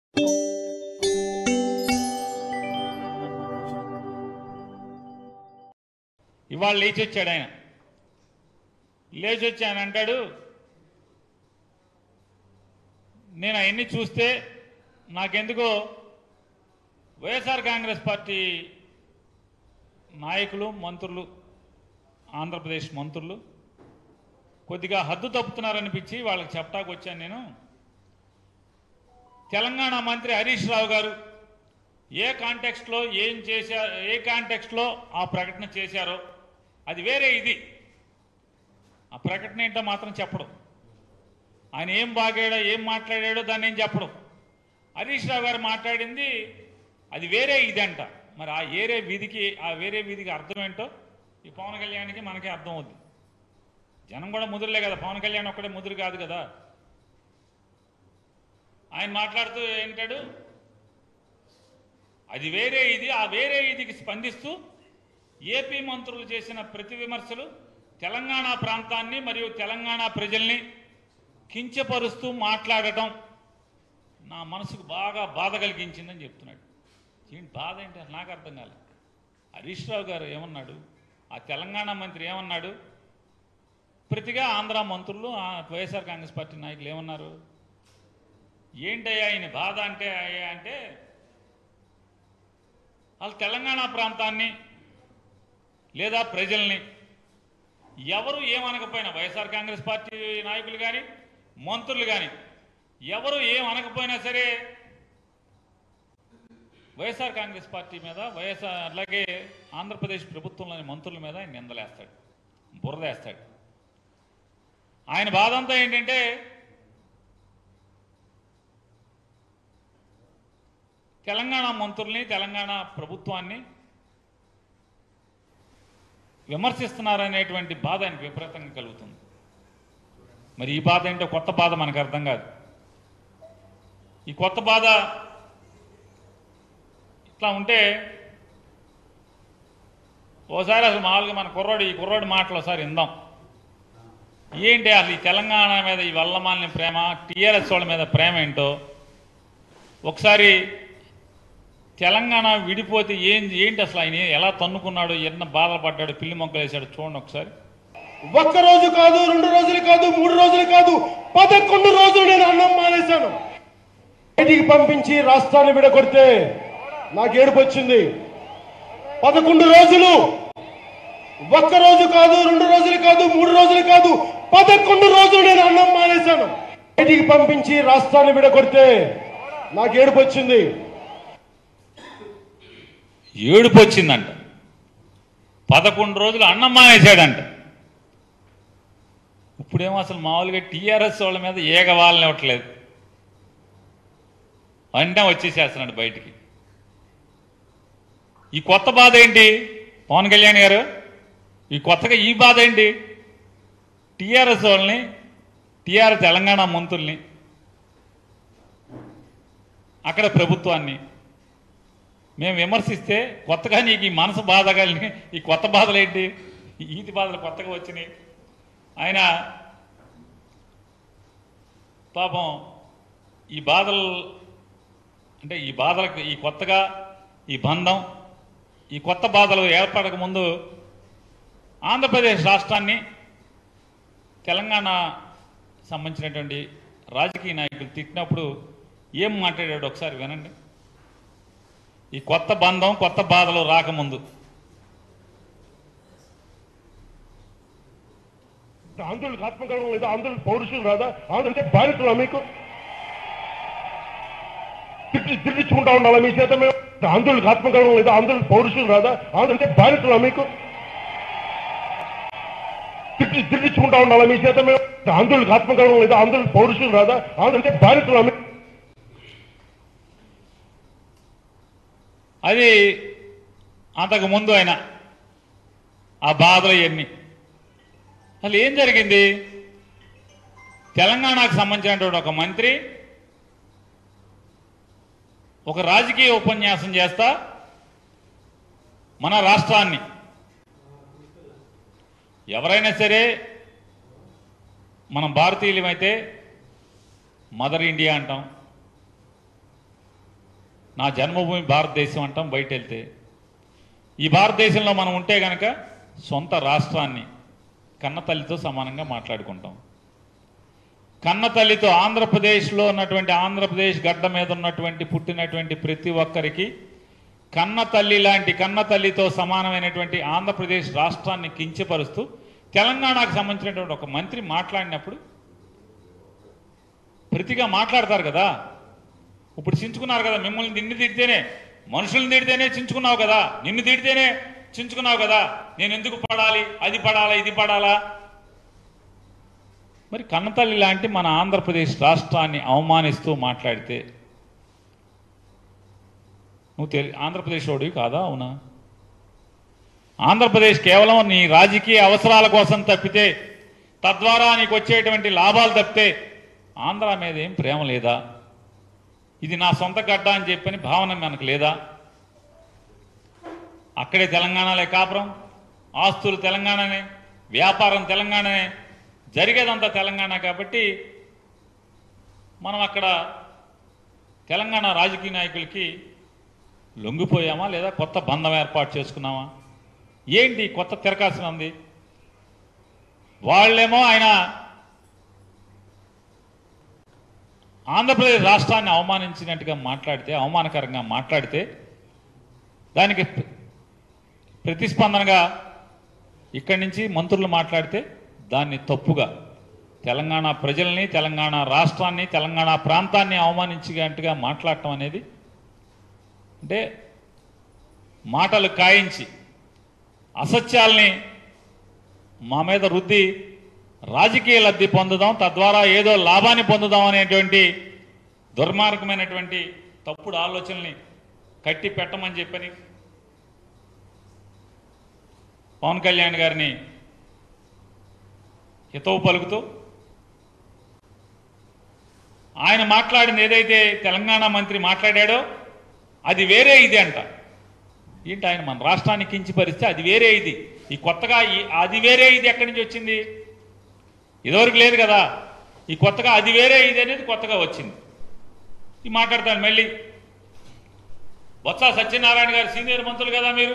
ఇవాళ లేచి వచ్చాడు ఆయన లేచి వచ్చి ఆయన అంటాడు నేను అవన్నీ చూస్తే నాకెందుకో వైఎస్ఆర్ కాంగ్రెస్ పార్టీ నాయకులు మంత్రులు ఆంధ్రప్రదేశ్ మంత్రులు కొద్దిగా హద్దు తప్పుతున్నారనిపించి వాళ్ళకి చెప్పటానికి వచ్చాను నేను తెలంగాణ మంత్రి హరీష్ రావు గారు ఏ కాంటెక్స్ట్లో ఏం చేశారు ఏ కాంటెక్స్ట్లో ఆ ప్రకటన చేశారో అది వేరే ఇది ఆ ప్రకటన ఏంటో మాత్రం చెప్పడం ఆయన ఏం బాగాడో ఏం మాట్లాడాడో దాన్ని ఏం చెప్పడం హరీష్ రావు గారు మాట్లాడింది అది వేరే ఇదంట మరి ఆ ఏరే వీధికి ఆ వేరే వీధికి అర్థం ఏంటో ఈ పవన్ కళ్యాణ్కి మనకి అర్థం అవుద్ది జనం కూడా ముదురులే కదా పవన్ కళ్యాణ్ ఒక్కడే ముదురు కాదు కదా ఆయన మాట్లాడుతూ ఏంటాడు అది వేరే ఇది ఆ వేరే ఇదికి స్పందిస్తూ ఏపీ మంత్రులు చేసిన ప్రతి విమర్శలు తెలంగాణ ప్రాంతాన్ని మరియు తెలంగాణ ప్రజల్ని కించపరుస్తూ మాట్లాడటం నా మనసుకు బాగా బాధ కలిగించిందని చెప్తున్నాడు ఏంటి బాధ ఏంటి అసలు నాకు అర్థం కాలేదు హరీష్ రావు గారు ఏమన్నాడు ఆ తెలంగాణ మంత్రి ఏమన్నాడు ప్రతిగా ఆంధ్ర మంత్రులు ఆ వైఎస్ఆర్ కాంగ్రెస్ పార్టీ నాయకులు ఏమన్నారు ఏంటయ్యా ఆయన బాధ అంటే అయ్యా అంటే వాళ్ళు తెలంగాణ ప్రాంతాన్ని లేదా ప్రజల్ని ఎవరు ఏమనకపోయినా వైఎస్ఆర్ కాంగ్రెస్ పార్టీ నాయకులు కానీ మంత్రులు కానీ ఎవరు ఏమనకపోయినా సరే వైఎస్ఆర్ కాంగ్రెస్ పార్టీ మీద వైఎస్ఆర్ అలాగే ఆంధ్రప్రదేశ్ ప్రభుత్వంలోని మంత్రుల మీద ఆయన నిందలేస్తాడు బురదేస్తాడు ఆయన బాధ అంతా ఏంటంటే తెలంగాణ మంత్రుల్ని తెలంగాణ ప్రభుత్వాన్ని విమర్శిస్తున్నారనేటువంటి బాధ ఆయనకు విపరీతంగా కలుగుతుంది మరి ఈ బాధ ఏంటో కొత్త బాధ మనకు అర్థం కాదు ఈ కొత్త బాధ ఇట్లా ఉంటే ఓసారి అసలు మామూలుగా మన కుర్రోడు ఈ కుర్రోడి మాటలు ఒకసారి విందాం ఏంటి అసలు ఈ తెలంగాణ మీద ఈ వల్లమాలిన ప్రేమ టీఆర్ఎస్ వాళ్ళ మీద ప్రేమ ఏంటో ఒకసారి తెలంగాణ విడిపోతే ఏం ఏంటి అసలు ఆయన ఎలా తన్నుకున్నాడు ఎన్న బాధపడ్డాడు పిల్లి మొక్కలు వేసాడు చూడండి ఒకసారి ఒక్క రోజు కాదు రెండు రోజులు కాదు మూడు రోజులు కాదు పదకొండు రోజులు నేను అన్నం మానేశాను బయటికి పంపించి రాష్ట్రాన్ని విడగొడితే నాకు ఏడుపు వచ్చింది పదకొండు రోజులు ఒక్క రోజు కాదు రెండు రోజులు కాదు మూడు రోజులు కాదు పదకొండు రోజులు నేను అన్నం మానేశాను బయటికి పంపించి రాష్ట్రాన్ని విడగొడితే నాకు ఏడుపు వచ్చింది ఏడుపు వచ్చిందంట పదకొండు రోజులు అన్నం మానేశాడంట ఇప్పుడేమో అసలు మామూలుగా టీఆర్ఎస్ వాళ్ళ మీద ఏగ వాళ్ళని ఇవ్వట్లేదు వెంటనే వచ్చేసేస్తున్నాడు బయటికి ఈ కొత్త బాధ ఏంటి పవన్ కళ్యాణ్ గారు ఈ కొత్తగా ఈ బాధ ఏంటి టీఆర్ఎస్ వాళ్ళని టీఆర్ తెలంగాణ మంత్రుల్ని అక్కడ ప్రభుత్వాన్ని మేము విమర్శిస్తే కొత్తగా నీకు ఈ మనసు బాధ కలిగి ఈ కొత్త బాధలు ఏంటి ఈ ఈతి బాధలు కొత్తగా వచ్చినాయి ఆయన పాపం ఈ బాధలు అంటే ఈ బాధలకు ఈ కొత్తగా ఈ బంధం ఈ కొత్త బాధలు ఏర్పడక ముందు ఆంధ్రప్రదేశ్ రాష్ట్రాన్ని తెలంగాణ సంబంధించినటువంటి రాజకీయ నాయకులు తిట్టినప్పుడు ఏం మాట్లాడాడు ఒకసారి వినండి ఈ కొత్త బంధం కొత్త బాధలు రాకముందు ఆంధ్రులకు ఆత్మగౌరవం లేదా ఆంధ్రులకు పౌరుషం రాదా ఆంధ్ర అంటే బాధితులా మీకు తిట్టి తిట్టించుకుంటా ఉండాలా మీ చేత మేము ఆంధ్రులకు ఆత్మగౌరవం లేదా ఆంధ్రులకు పౌరుషం రాదా ఆంధ్ర అంటే బాధితులా మీకు తిట్టి తిట్టించుకుంటా ఉండాలా మీ చేత మేము ఆంధ్రులకు ఆత్మగౌరవం లేదా ఆంధ్రులకు పౌరుషం రాదా ఆంధ్ర అంటే బాధితులా మీకు అది అంతకు ముందు ఆయన ఆ బాధలు ఇవన్నీ అసలు ఏం జరిగింది తెలంగాణకు సంబంధించినటువంటి ఒక మంత్రి ఒక రాజకీయ ఉపన్యాసం చేస్తా మన రాష్ట్రాన్ని ఎవరైనా సరే మనం భారతీయులమైతే మదర్ ఇండియా అంటాం నా జన్మభూమి భారతదేశం అంటాం బయట వెళ్తే ఈ భారతదేశంలో మనం ఉంటే గనక సొంత రాష్ట్రాన్ని కన్న తల్లితో సమానంగా మాట్లాడుకుంటాం కన్న తల్లితో ఆంధ్రప్రదేశ్లో ఉన్నటువంటి ఆంధ్రప్రదేశ్ గడ్డ మీద ఉన్నటువంటి పుట్టినటువంటి ప్రతి ఒక్కరికి కన్న తల్లి లాంటి కన్న తల్లితో సమానమైనటువంటి ఆంధ్రప్రదేశ్ రాష్ట్రాన్ని కించపరుస్తూ తెలంగాణకు సంబంధించినటువంటి ఒక మంత్రి మాట్లాడినప్పుడు ప్రతిగా మాట్లాడతారు కదా ఇప్పుడు చించుకున్నారు కదా మిమ్మల్ని నిన్ను తిడితేనే మనుషుల్ని తిడితేనే చించుకున్నావు కదా నిన్ను తిడితేనే చించుకున్నావు కదా నేను ఎందుకు పడాలి అది పడాలా ఇది పడాలా మరి కన్నతల్లి లాంటి మన ఆంధ్రప్రదేశ్ రాష్ట్రాన్ని అవమానిస్తూ మాట్లాడితే నువ్వు తెలి ఆంధ్రప్రదేశ్ వాడివి కాదా అవునా ఆంధ్రప్రదేశ్ కేవలం నీ రాజకీయ అవసరాల కోసం తప్పితే తద్వారా నీకు వచ్చేటువంటి లాభాలు తప్పితే ఆంధ్ర మీద ఏం ప్రేమ లేదా ఇది నా సొంత గడ్డ అని చెప్పని భావన మనకు లేదా అక్కడే తెలంగాణలే కాపురం ఆస్తులు తెలంగాణనే వ్యాపారం తెలంగాణనే జరిగేదంతా తెలంగాణ కాబట్టి మనం అక్కడ తెలంగాణ రాజకీయ నాయకులకి లొంగిపోయామా లేదా కొత్త బంధం ఏర్పాటు చేసుకున్నామా ఏంటి కొత్త తిరకాల్సిన ఉంది వాళ్ళేమో ఆయన ఆంధ్రప్రదేశ్ రాష్ట్రాన్ని అవమానించినట్టుగా మాట్లాడితే అవమానకరంగా మాట్లాడితే దానికి ప్ర- ప్రతిస్పందనగా ఇక్కడి నుంచి మంత్రులు మాట్లాడితే దాన్ని తప్పుగా తెలంగాణ ప్రజల్ని తెలంగాణ రాష్ట్రాన్ని తెలంగాణ ప్రాంతాన్ని అవమానించినట్టుగా మాట్లాడటం అనేది అంటే మాటలు కాయించి అసత్యాల్ని మా మీద రుద్ది రాజకీయ లబ్ధి పొందుదాం తద్వారా ఏదో లాభాన్ని పొందుదాం అనేటువంటి దుర్మార్గమైనటువంటి తప్పుడు ఆలోచనల్ని కట్టి పెట్టమని చెప్పని పవన్ కళ్యాణ్ గారిని హితవు పలుకుతూ ఆయన మాట్లాడింది ఏదైతే తెలంగాణ మంత్రి మాట్లాడాడో అది వేరే ఇది అంట ఏంటి ఆయన మన రాష్ట్రాన్ని కించిపరిస్తే అది వేరే ఇది ఈ కొత్తగా ఈ అది వేరే ఇది ఎక్కడి నుంచి వచ్చింది ఇదివరకు లేదు కదా ఈ కొత్తగా అది వేరే ఇది అనేది కొత్తగా వచ్చింది ఇది మాట్లాడతాను మళ్ళీ బొత్స సత్యనారాయణ గారు సీనియర్ మంత్రులు కదా మీరు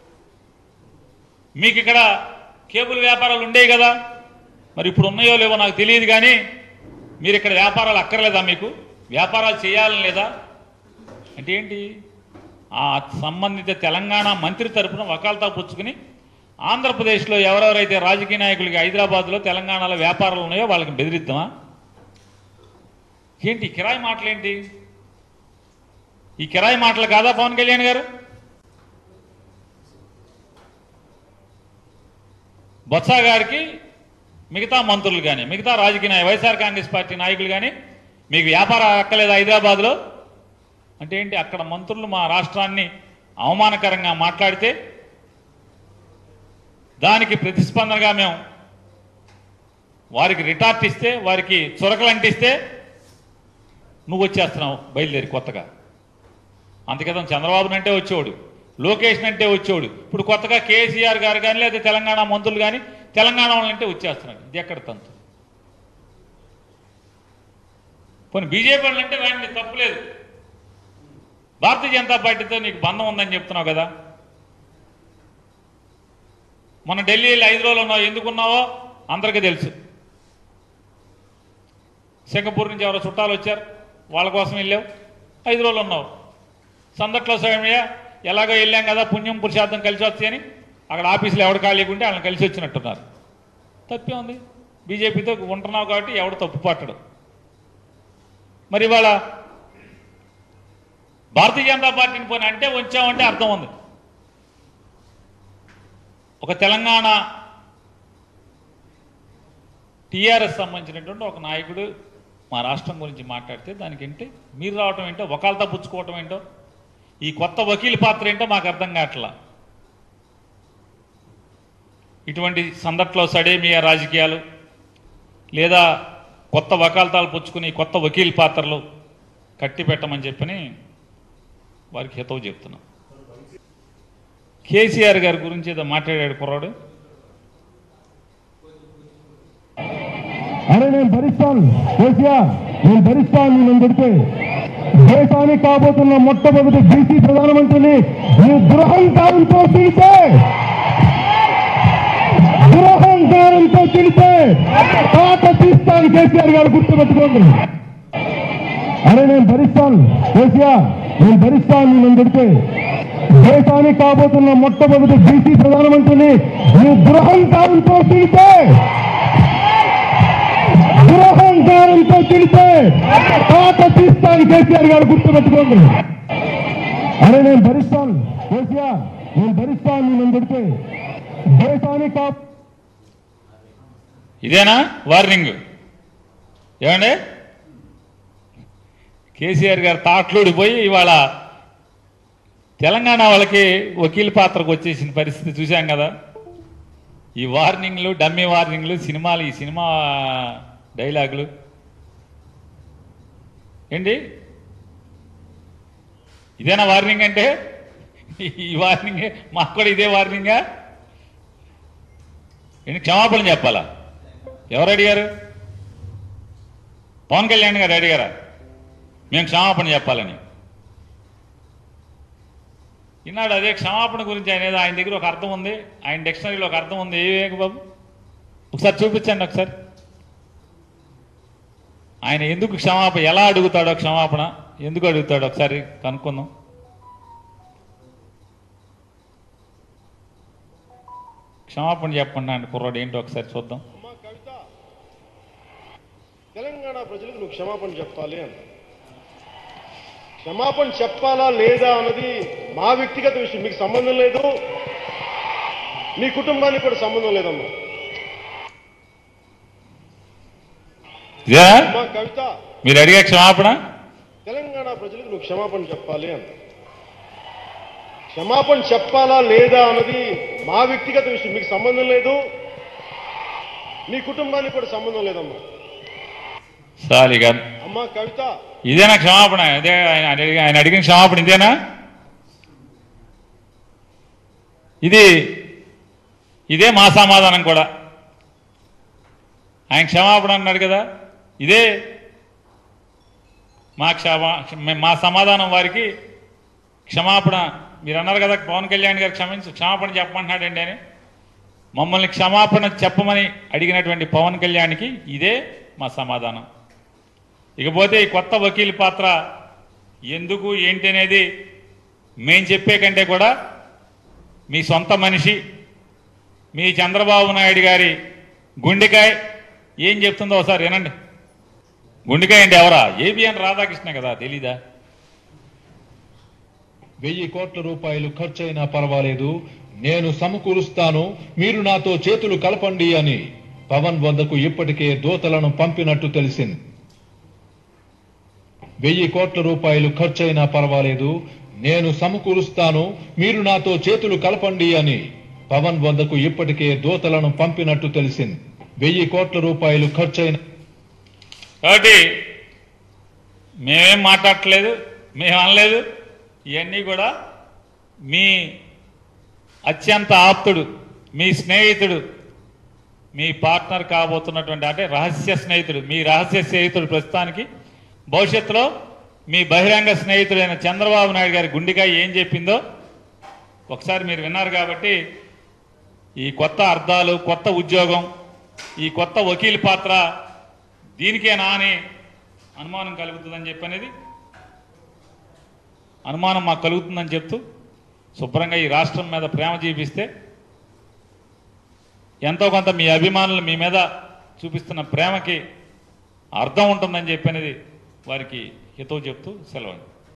మీకు ఇక్కడ కేబుల్ వ్యాపారాలు ఉండేవి కదా మరి ఇప్పుడు ఉన్నాయో లేవో నాకు తెలియదు కానీ మీరు ఇక్కడ వ్యాపారాలు అక్కర్లేదా మీకు వ్యాపారాలు చేయాలని లేదా అంటే ఏంటి ఆ సంబంధిత తెలంగాణ మంత్రి తరపున వకాల్తా పుచ్చుకుని ఆంధ్రప్రదేశ్లో ఎవరెవరైతే రాజకీయ నాయకులకి హైదరాబాద్లో తెలంగాణలో వ్యాపారాలు ఉన్నాయో వాళ్ళకి బెదిరిద్దామా ఏంటి ఈ కిరాయి మాటలేంటి ఈ కిరాయి మాటలు కాదా పవన్ కళ్యాణ్ గారు బొత్స గారికి మిగతా మంత్రులు కానీ మిగతా రాజకీయ నాయ వైఎస్ఆర్ కాంగ్రెస్ పార్టీ నాయకులు కానీ మీకు వ్యాపారం అక్కలేదు హైదరాబాద్లో అంటే ఏంటి అక్కడ మంత్రులు మా రాష్ట్రాన్ని అవమానకరంగా మాట్లాడితే దానికి ప్రతిస్పందనగా మేము వారికి రిటార్ట్ ఇస్తే వారికి చురకలు అంటిస్తే నువ్వు వచ్చేస్తున్నావు బయలుదేరి కొత్తగా అంతకితం చంద్రబాబు అంటే వచ్చేవాడు లోకేష్ అంటే వచ్చేవాడు ఇప్పుడు కొత్తగా కేసీఆర్ గారు కానీ లేదా తెలంగాణ మంత్రులు కానీ తెలంగాణ వాళ్ళంటే వచ్చేస్తున్నాడు ఇది ఎక్కడ తంతు పోనీ బీజేపీ వాళ్ళంటే వాడిని తప్పులేదు భారతీయ జనతా పార్టీతో నీకు బంధం ఉందని చెప్తున్నావు కదా మన ఢిల్లీలో ఐదు రోజులు ఉన్నావు ఎందుకున్నావో అందరికీ తెలుసు సింగపూర్ నుంచి ఎవరో చుట్టాలు వచ్చారు వాళ్ళ కోసం వెళ్ళావు ఐదు రోజులు ఉన్నావు సందట్లో స్వామియ్య ఎలాగో వెళ్ళాం కదా పుణ్యం పురుషార్థం కలిసి వస్తాయని అక్కడ ఆఫీసులో ఎవడు ఖాళీగా ఉంటే వాళ్ళని కలిసి వచ్చినట్టున్నారు తప్పే ఉంది బీజేపీతో ఉంటున్నావు కాబట్టి ఎవడు తప్పు పట్టడు మరి ఇవాళ భారతీయ జనతా పార్టీని పోనీ అంటే వచ్చామంటే అర్థం ఉంది ఒక తెలంగాణ టీఆర్ఎస్ సంబంధించినటువంటి ఒక నాయకుడు మా రాష్ట్రం గురించి మాట్లాడితే దానికి ఏంటి మీరు రావటం ఏంటో వకాలతా పుచ్చుకోవటం ఏంటో ఈ కొత్త వకీల్ పాత్ర ఏంటో మాకు అర్థం కావట్లా ఇటువంటి సందట్లో సడేమియా రాజకీయాలు లేదా కొత్త వకాలతాలు పుచ్చుకుని కొత్త వకీల్ పాత్రలు కట్టి పెట్టమని చెప్పని వారికి హితవు చెప్తున్నాం కేసీఆర్ గారి గురించి ఏదో మాట్లాడాడు కుర్రాడు అరే నేను భరిస్తాను కేసీఆర్ నేను భరిస్తాను నన్ను పెడితే దేశానికి కాబోతున్న మొట్టమొదటి బీసీ ప్రధానమంత్రిని నువ్వు దురహంకారంతో తిడితే దురహంకారంతో తిడితే తాత తీస్తాను కేసీఆర్ గారు గుర్తుపెట్టుకోండి అరే నేను భరిస్తాను కేసీఆర్ నేను భరిస్తాను నేను తిడితే దేశానికి కాబోతున్న మొట్టమొదటి బీసీ ప్రధానమంత్రిని నువ్వు దురహంకారంతో తిడితే దురహంకారంతో తిడితే తాత తీస్తాను కేసీఆర్ గారు గుర్తుపెట్టుకోండి అరే నేను భరిస్తాను కేసీఆర్ నేను భరిస్తాను నేను తిడితే దేశానికి కా ఇదేనా వార్నింగ్ ఏమండి కేసీఆర్ గారు తాట్లూడిపోయి ఇవాళ తెలంగాణ వాళ్ళకి వకీల్ పాత్రకు వచ్చేసిన పరిస్థితి చూశాం కదా ఈ వార్నింగ్లు డమ్మీ వార్నింగ్లు సినిమాలు ఈ సినిమా డైలాగులు ఏంటి ఇదేనా వార్నింగ్ అంటే ఈ వార్నింగ్ మాకు కూడా ఇదే వార్నింగా ఏంటి క్షమాపణ చెప్పాలా ఎవరు అడిగారు పవన్ కళ్యాణ్ గారు అడిగారా మేము క్షమాపణ చెప్పాలని ఈనాడు అదే క్షమాపణ గురించి ఆయన ఏదో ఆయన దగ్గర ఒక అర్థం ఉంది ఆయన డిక్షనరీలో ఒక అర్థం ఉంది ఏ వివేక్ బాబు ఒకసారి చూపించండి ఒకసారి ఆయన ఎందుకు క్షమాపణ ఎలా అడుగుతాడో క్షమాపణ ఎందుకు అడుగుతాడో ఒకసారి కనుక్కుందాం క్షమాపణ చెప్పండి ఆయన కుర్రాడు ఏంటో ఒకసారి చూద్దాం అమ్మా కవిత తెలంగాణ ప్రజలకు నువ్వు క్షమాపణ చెప్పాలి అన్న క్షమాపణ చెప్పాలా లేదా అన్నది మా వ్యక్తిగత విషయం మీకు సంబంధం లేదు మీ కుటుంబానికి కూడా సంబంధం లేదమ్మా ఇదే అమ్మా కవిత మీరు అడిగే క్షమాపణ తెలంగాణ ప్రజలకు నువ్వు క్షమాపణ చెప్పాలి అన్న క్షమాపణ చెప్పాలా లేదా అన్నది మా వ్యక్తిగత విషయం మీకు సంబంధం లేదు మీ కుటుంబానికి కూడా సంబంధం లేదమ్మా సాలిగా అమ్మా కవిత ఇదేనా క్షమాపణ ఇదే ఆయన అడిగి- ఆయన అడిగిన క్షమాపణ ఇదేనా ఇది ఇదే మా సమాధానం కూడా ఆయన క్షమాపణ అన్నాడు కదా ఇదే మా క్షమా మే- మా సమాధానం వారికి క్షమాపణ మీరు అన్నారు కదా పవన్ కళ్యాణ్ గారు క్షమించి క్షమాపణ చెప్పమంటున్నాడండి అని మమ్మల్ని క్షమాపణ చెప్పమని అడిగినటువంటి పవన్ కళ్యాణ్కి ఇదే మా సమాధానం ఇకపోతే ఈ కొత్త వకీల్ పాత్ర ఎందుకు ఏంటి అనేది మేం చెప్పే కంటే కూడా మీ సొంత మనిషి మీ చంద్రబాబు నాయుడు గారి గుండెకాయ ఏం చెప్తుందో ఒకసారి వినండి గుండెకాయ అంటే ఎవరా ఏబిఎన్ రాధాకృష్ణ కదా తెలీదా వెయ్యి కోట్ల రూపాయలు ఖర్చయినా పర్వాలేదు నేను సమకూరుస్తాను మీరు నాతో చేతులు కలపండి అని పవన్ వద్దకు ఇప్పటికే దూతలను పంపినట్టు తెలిసింది వెయ్యి కోట్ల రూపాయలు ఖర్చయినా పర్వాలేదు నేను సమకూరుస్తాను మీరు నాతో చేతులు కలపండి అని పవన్ వద్దకు ఇప్పటికే దూతలను పంపినట్టు తెలిసింది వెయ్యి కోట్ల రూపాయలు ఖర్చయిన కాబట్టి మేమేం మాట్లాడట్లేదు మేము అనలేదు ఇవన్నీ కూడా మీ అత్యంత ఆప్తుడు మీ స్నేహితుడు మీ పార్ట్నర్ కాబోతున్నటువంటి అంటే రహస్య స్నేహితుడు మీ రహస్య స్నేహితుడు ప్రస్తుతానికి భవిష్యత్తులో మీ బహిరంగ స్నేహితుడైన చంద్రబాబు నాయుడు గారి గుండెకాయ ఏం చెప్పిందో ఒకసారి మీరు విన్నారు కాబట్టి ఈ కొత్త అర్థాలు కొత్త ఉద్యోగం ఈ కొత్త వకీల్ పాత్ర దీనికేనా అని అనుమానం కలుగుతుందని చెప్పి అనేది అనుమానం మాకు కలుగుతుందని చెప్తూ శుభ్రంగా ఈ రాష్ట్రం మీద ప్రేమ చూపిస్తే ఎంతో కొంత మీ అభిమానులు మీ మీద చూపిస్తున్న ప్రేమకి అర్థం ఉంటుందని చెప్పి అనేది వారికి హితవు చెప్తూ సెలవు